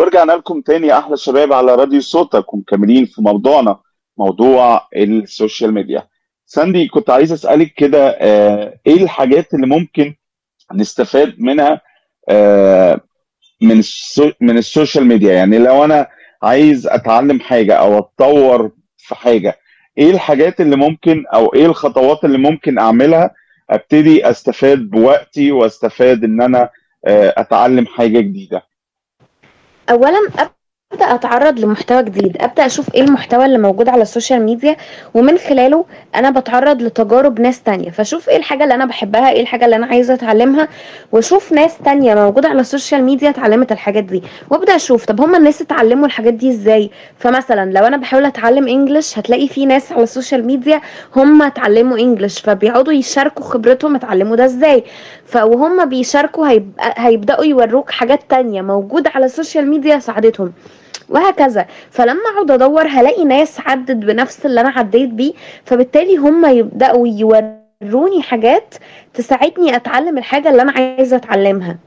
ورجعنا لكم تاني احلى شباب على راديو صوتك ومكملين في موضوعنا موضوع السوشيال ميديا ساندي كنت عايز اسالك كده آه، ايه الحاجات اللي ممكن نستفاد منها آه، من السو من السوشيال ميديا يعني لو انا عايز اتعلم حاجه او اتطور في حاجه ايه الحاجات اللي ممكن او ايه الخطوات اللي ممكن اعملها ابتدي استفاد بوقتي واستفاد ان انا آه، اتعلم حاجه جديده اولا ابدا اتعرض لمحتوى جديد ابدا اشوف ايه المحتوى اللي موجود على السوشيال ميديا ومن خلاله انا بتعرض لتجارب ناس تانية فاشوف ايه الحاجه اللي انا بحبها ايه الحاجه اللي انا عايزه اتعلمها واشوف ناس تانية موجوده على السوشيال ميديا اتعلمت الحاجات دي وابدا اشوف طب هما الناس اتعلموا الحاجات دي ازاي فمثلا لو انا بحاول اتعلم انجلش هتلاقي في ناس على السوشيال ميديا هم اتعلموا انجلش فبيقعدوا يشاركوا خبرتهم اتعلموا ده ازاي فوهم بيشاركوا هيبقى هيبداوا يوروك حاجات تانية موجوده على السوشيال ميديا ساعدتهم وهكذا فلما اقعد ادور هلاقي ناس عدت بنفس اللي انا عديت بيه فبالتالي هم يبداوا يوروني حاجات تساعدني اتعلم الحاجه اللي انا عايزه اتعلمها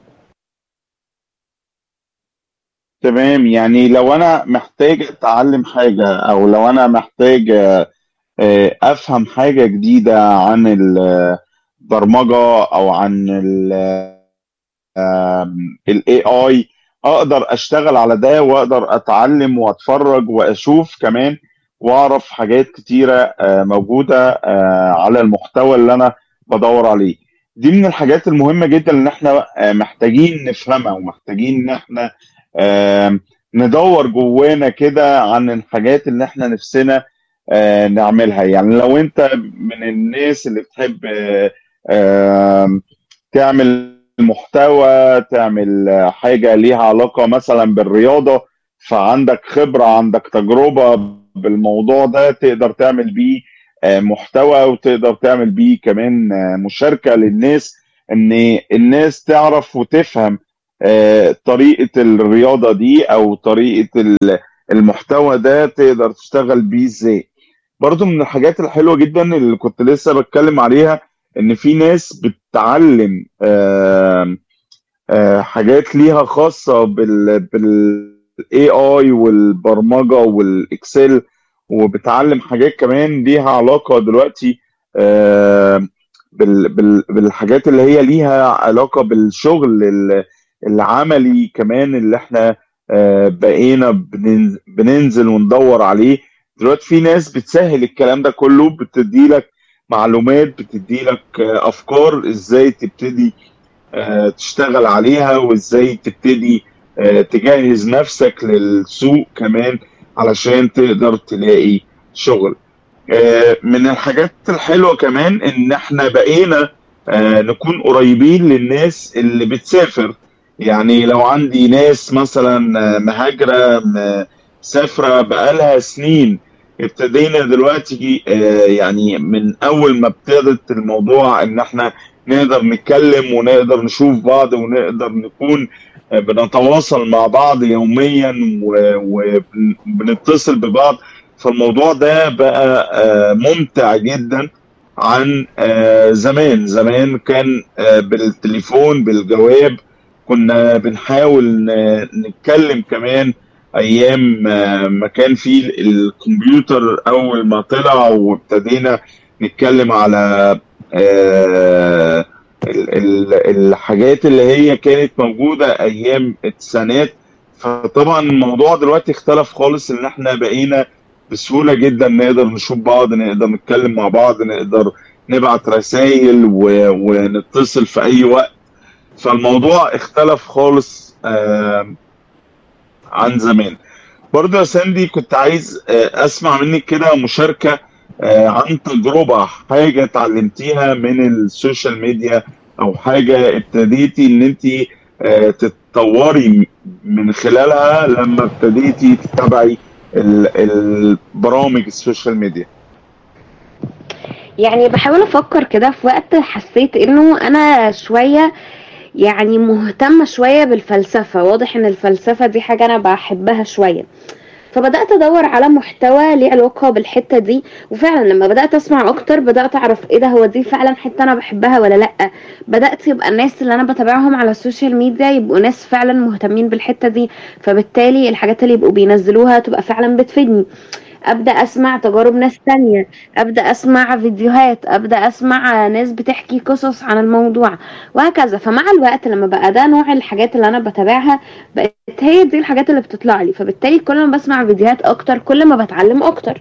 تمام يعني لو انا محتاج اتعلم حاجه او لو انا محتاج آه، آه، افهم حاجه جديده عن البرمجه او عن الاي اي اقدر اشتغل على ده واقدر اتعلم واتفرج واشوف كمان واعرف حاجات كتيره آه، موجوده آه، على المحتوى اللي انا بدور عليه دي من الحاجات المهمه جدا ان احنا آه، محتاجين نفهمها ومحتاجين ان احنا آه، ندور جوانا كده عن الحاجات اللي احنا نفسنا آه، نعملها يعني لو انت من الناس اللي بتحب آه، آه، تعمل محتوى تعمل آه، حاجة ليها علاقة مثلا بالرياضة فعندك خبرة عندك تجربة بالموضوع ده تقدر تعمل بيه آه، محتوى وتقدر تعمل بيه كمان آه، مشاركة للناس ان الناس تعرف وتفهم آه، طريقة الرياضة دي او طريقة ال- المحتوى ده تقدر تشتغل بيه ازاي برضو من الحاجات الحلوة جدا اللي كنت لسه بتكلم عليها ان في ناس بتتعلم آم، آه، حاجات ليها خاصة بال بال AI والبرمجة والإكسل وبتعلم حاجات كمان ليها علاقة دلوقتي آه، بال بال بالحاجات اللي هي ليها علاقة بالشغل ال- العملي كمان اللي احنا آه، بقينا بننز- بننزل وندور عليه دلوقتي في ناس بتسهل الكلام ده كله بتديلك معلومات بتديلك آه، أفكار ازاي تبتدي آه، تشتغل عليها وازاي تبتدي آه، تجهز نفسك للسوق كمان علشان تقدر تلاقي شغل آه، من الحاجات الحلوة كمان ان احنا بقينا آه، نكون قريبين للناس اللي بتسافر يعني لو عندي ناس مثلا آه، مهاجرة م- مسافرة بقالها سنين ابتدينا دلوقتي آه، يعني من اول ما ابتدت الموضوع ان احنا نقدر نتكلم ونقدر نشوف بعض ونقدر نكون آه، بنتواصل مع بعض يوميا وبنتصل ببعض فالموضوع ده بقى آه، ممتع جدا عن آه، زمان زمان كان آه، بالتليفون بالجواب كنا بنحاول ن- نتكلم كمان ايام آه، ما كان في الكمبيوتر اول ما طلع وابتدينا نتكلم على آه، ال- ال- الحاجات اللي هي كانت موجودة ايام التسعينات فطبعا الموضوع دلوقتي اختلف خالص ان احنا بقينا بسهولة جدا نقدر نشوف بعض نقدر نتكلم مع بعض نقدر نبعت رسائل و- ونتصل في اي وقت فالموضوع اختلف خالص آه، عن زمان برضه يا ساندي كنت عايز آه، اسمع منك كده مشاركة آه، عن تجربة حاجة اتعلمتيها من السوشيال ميديا او حاجة ابتديتي ان انت آه، تتطوري من خلالها لما ابتديتي تتابعي ال- البرامج السوشيال ميديا يعني بحاول افكر كده في وقت حسيت انه انا شويه يعني مهتمه شويه بالفلسفه واضح ان الفلسفه دي حاجه انا بحبها شويه فبدات ادور على محتوى ليه علاقه بالحته دي وفعلا لما بدات اسمع اكتر بدات اعرف ايه ده هو دي فعلا حته انا بحبها ولا لا بدات يبقى الناس اللي انا بتابعهم على السوشيال ميديا يبقوا ناس فعلا مهتمين بالحته دي فبالتالي الحاجات اللي يبقوا بينزلوها تبقى فعلا بتفيدني ابدا اسمع تجارب ناس تانية ابدا اسمع فيديوهات ابدا اسمع ناس بتحكي قصص عن الموضوع وهكذا فمع الوقت لما بقى ده نوع الحاجات اللي انا بتابعها بقت هي دي الحاجات اللي بتطلع لي فبالتالي كل ما بسمع فيديوهات اكتر كل ما بتعلم اكتر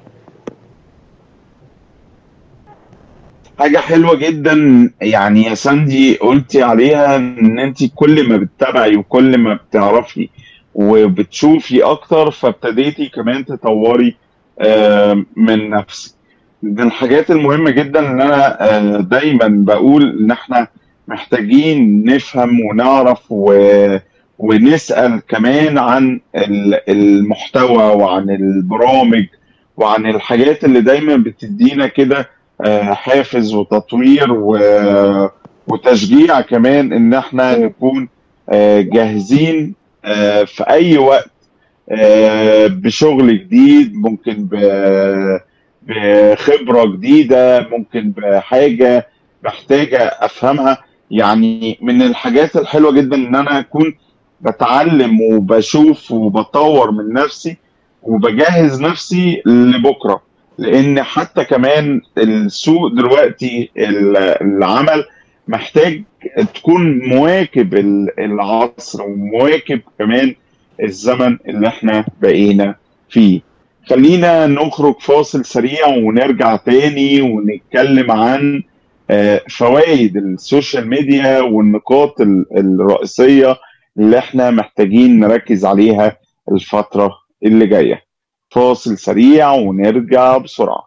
حاجة حلوة جدا يعني يا ساندي قلتي عليها ان انت كل ما بتتابعي وكل ما بتعرفي وبتشوفي اكتر فابتديتي كمان تطوري آه، من نفسك من الحاجات المهمة جدا ان انا آه، دايما بقول ان احنا محتاجين نفهم ونعرف و... ونسأل كمان عن ال- المحتوى وعن البرامج وعن الحاجات اللي دايما بتدينا كده آه، حافز وتطوير و... وتشجيع كمان ان احنا مم. نكون آه، جاهزين آه، في اي وقت آه، بشغل جديد ممكن ب- بخبرة جديدة ممكن بحاجة محتاجة أفهمها يعني من الحاجات الحلوة جدا إن أنا أكون بتعلم وبشوف وبطور من نفسي وبجهز نفسي لبكرة لأن حتى كمان السوق دلوقتي ال- العمل محتاج تكون مواكب ال- العصر ومواكب كمان الزمن اللي احنا بقينا فيه خلينا نخرج فاصل سريع ونرجع تاني ونتكلم عن آه، فوائد السوشيال ميديا والنقاط ال- الرئيسية اللي احنا محتاجين نركز عليها الفترة اللي جاية فاصل سريع ونرجع بسرعة